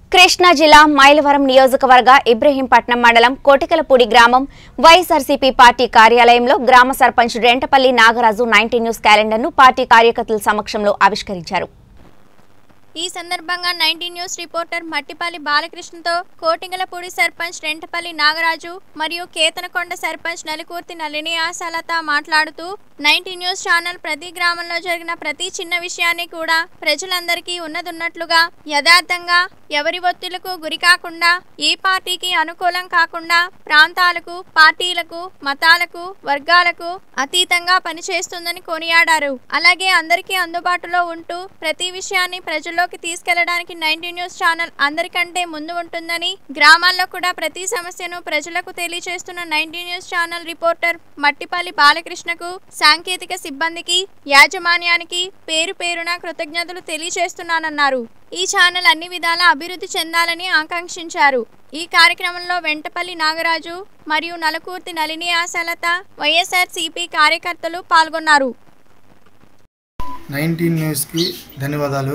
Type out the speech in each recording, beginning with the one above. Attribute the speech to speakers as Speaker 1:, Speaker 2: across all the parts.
Speaker 1: కృష్ణా జిల్లా మైలవరం నియోజకవర్గ ఇబ్రహీంపట్నం మండలం కోటికలపూడి గ్రామం వైఎస్ఆర్సీపీ పార్టీ కార్యాలయంలో గ్రామ సర్పంచ్ రెంటపల్లి నాగరాజు నైన్టీ న్యూస్ క్యాలెండర్ను పార్టీ కార్యకర్తల సమక్షంలో ఆవిష్కరించారు
Speaker 2: ఈ సందర్భంగా నైన్టీ న్యూస్ రిపోర్టర్ మట్టిపల్లి బాలకృష్ణతో కోటింగలపూడి సర్పంచ్ రెంటపల్లి నాగరాజు మరియు కేతనకొండ సర్పంచ్ నలికూర్తి నళిని ఆశాలత మాట్లాడుతూ నైన్టీ న్యూస్ ఛానల్ ప్రతి గ్రామంలో జరిగిన ప్రతి చిన్న విషయాన్ని కూడా ప్రజలందరికీ ఉన్నదున్నట్లుగా యథార్థంగా ఎవరి ఒత్తిళ్లకు గురి కాకుండా ఏ పార్టీకి అనుకూలం కాకుండా ప్రాంతాలకు పార్టీలకు మతాలకు వర్గాలకు అతీతంగా పనిచేస్తుందని కొనియాడారు అలాగే అందరికీ అందుబాటులో ఉంటూ ప్రతి విషయాన్ని ప్రజల్లోకి తీసుకెళ్లడానికి నైన్టీ న్యూస్ ఛానల్ అందరికంటే ముందు ఉంటుందని గ్రామాల్లో కూడా ప్రతి సమస్యను ప్రజలకు తెలియజేస్తున్న ninety news channel reporter Mattipalli బాలకృష్ణకు సాంకేతిక సిబ్బందికి యాజమాన్యానికి పేరు పేరున కృతజ్ఞతలు తెలియజేస్తున్నానన్నారు ఈ ఛానల్ అన్ని విధాలా అభివృద్ధి చెందాలని ఆకాంక్షించారు ఈ కార్యక్రమంలో వెంటపల్లి నాగరాజు మరియు నలకూర్తి నళిని ఆశాలత వైఎస్ఆర్ సిపి కార్యకర్తలు పాల్గొన్నారు
Speaker 3: నైన్టీన్ న్యూస్కి ధన్యవాదాలు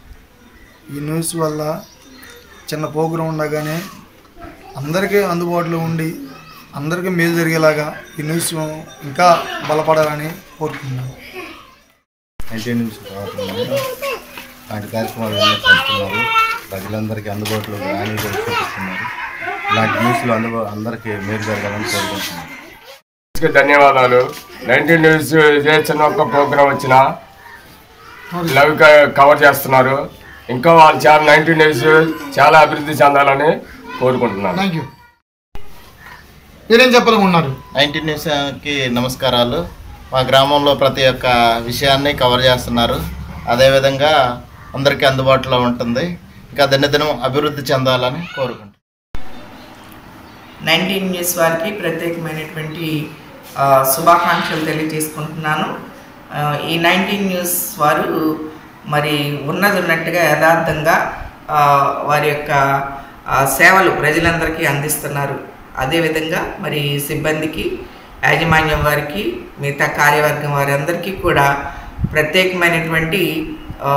Speaker 3: ఈ న్యూస్ వల్ల చిన్న ప్రోగ్రాం ఉండగానే అందరికీ అందుబాటులో ఉండి అందరికీ మేలు జరిగేలాగా ఈ న్యూస్ ఇంకా బలపడాలని కోరుకుంటున్నాను
Speaker 4: నైన్టీన్ నుంచి రావట్లేదు అలాంటి కార్యక్రమాలు ఎన్నో చేస్తున్నారు ప్రజలందరికీ అందుబాటులో రాని చూపిస్తున్నారు ఇలాంటి న్యూస్లు అందుబా అందరికీ మేలు జరగాలని కోరుకుంటున్నాను
Speaker 5: న్యూస్కి ధన్యవాదాలు నైన్టీన్ న్యూస్ ఏ చిన్న ఒక్క ప్రోగ్రాం వచ్చినా లవ్ క- కవర్ చేస్తున్నారు ఇంకా వాళ్ళ చాలా నైన్టీన్ న్యూస్ చాలా అభివృద్ధి చెందాలని కోరుకుంటున్నాను
Speaker 6: థ్యాంక్ యూ మీరేం చెప్పాలనుకున్నారు
Speaker 4: నైన్టీన్ న్యూస్కి నమస్కారాలు మా గ్రామంలో ప్రతి ఒక్క విషయాన్ని కవర్ చేస్తున్నారు అదేవిధంగా అందరికీ అందుబాటులో ఉంటుంది ఇంకా దినదినం అభివృద్ధి చెందాలని కోరుకుంటున్నాను
Speaker 7: నైన్టీన్ న్యూస్ వారికి ప్రత్యేకమైనటువంటి ఆ, శుభాకాంక్షలు తెలియజేసుకుంటున్నాను ఆ, ఈ నైన్టీన్ న్యూస్ వారు మరి ఉన్నది ఉన్నట్టుగా యథార్థంగా ఆ, వారి యొక్క ఆ, సేవలు ప్రజలందరికీ అందిస్తున్నారు అదేవిధంగా మరి సిబ్బందికి యాజమాన్యం వారికి మిగతా కార్యవర్గం వారి అందరికీ కూడా ప్రత్యేకమైనటువంటి ఆ,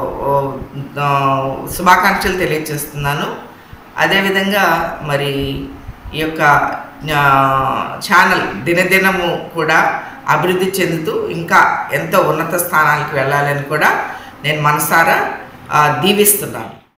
Speaker 7: ఆ, శుభాకాంక్షలు తెలియజేస్తున్నాను అదేవిధంగా మరి ఈ యొక్క ఆ, ఛానల్ దినదినము కూడా అభివృద్ధి చెందుతూ ఇంకా ఎంతో ఉన్నత స్థానాలకు వెళ్ళాలని కూడా నేను మనసారా ఆ, దీవిస్తున్నాను